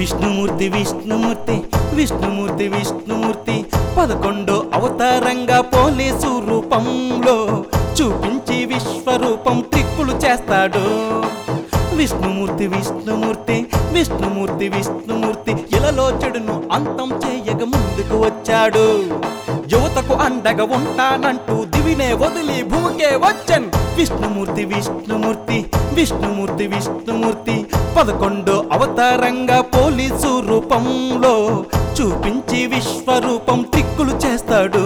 విష్ణుమూర్తి విష్ణుమూర్తి విష్ణుమూర్తి విష్ణుమూర్తి పదకొండో అవతారంగా పోలీసు రూపంలో చూపించి విశ్వరూపం ట్రిక్కులు చేస్తాడు విష్ణుమూర్తి విష్ణుమూర్తి విష్ణుమూర్తి విష్ణుమూర్తి ఇలలో చెడును అంతం చేయగ ముందుకు వచ్చాడు యువతకు అండగా ఉంటానంటూ దివినే వదిలి భూమికే వచ్చన్ విష్ణుమూర్తి విష్ణుమూర్తి విష్ణుమూర్తి విష్ణుమూర్తి పదకొండో అవతారంగా పోలీసు రూపంలో చూపించి విశ్వరూపం తిక్కులు చేస్తాడు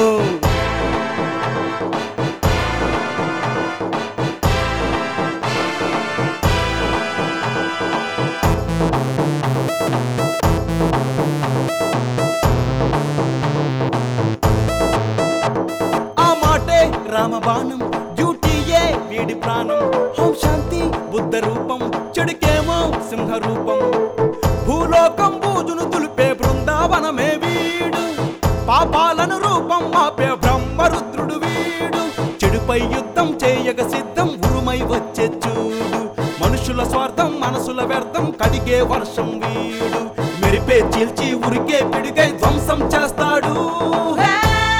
ఆ మాటే రామబాణం డ్యూటీయే వీడి ప్రాణం హోం శాంతి బుద్ధ రూపం చెడుకేమో సింహ రూపం భూలోకం బూజును తులిపే బృందావనమే వీడు పాపాలను రూపం మాపే బ్రహ్మరుద్రుడు వీడు చెడుపై యుద్ధం చేయగ సిద్ధం ఉరుమై వచ్చే చూడు మనుషుల స్వార్థం మనసుల వ్యర్థం కడిగే వర్షం వీడు మెరిపే చీల్చి ఉరికే పిడిగై ధ్వంసం చేస్తాడు హే!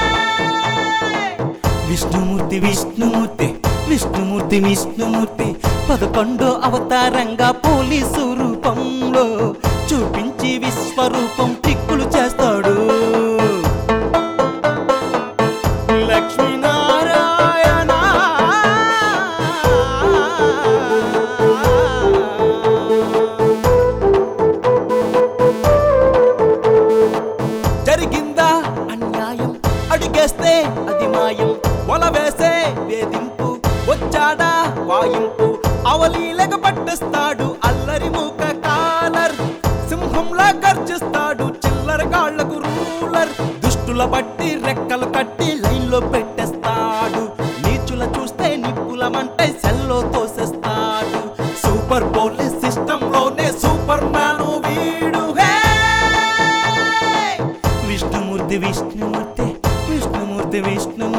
విష్ణుమూర్తి విష్ణుమూర్తి విష్ణుమూర్తి విష్ణుమూర్తి పదకొండో అవతారంగా పోలీసు రూపంలో చూపించి విశ్వరూపం తిక్కులు చేస్తాడు లక్ష్మీనారాయణ జరిగిందా అన్యాయం అడిగేస్తే అది మాయం వల వేసే వేధింపు వచ్చాడా వాయింపు అవలీలగ పట్టిస్తాడు అల్లరి మూక కాలర్ సింహంలా గర్జిస్తాడు చిల్లర కాళ్లకు రూలర్ దుష్టుల బట్టి రెక్కలు కట్టి లైన్లో పెట్టేస్తాడు నీచుల చూస్తే నిప్పుల మంటై సెల్లో తోసేస్తాడు సూపర్ పోలీస్ సిస్టమ్ లోనే సూపర్ మ్యాన్ వీడు హే విష్ణుమూర్తి విష్ణుమూర్తి విష్ణుమూర్తి విష్ణుమూర్తి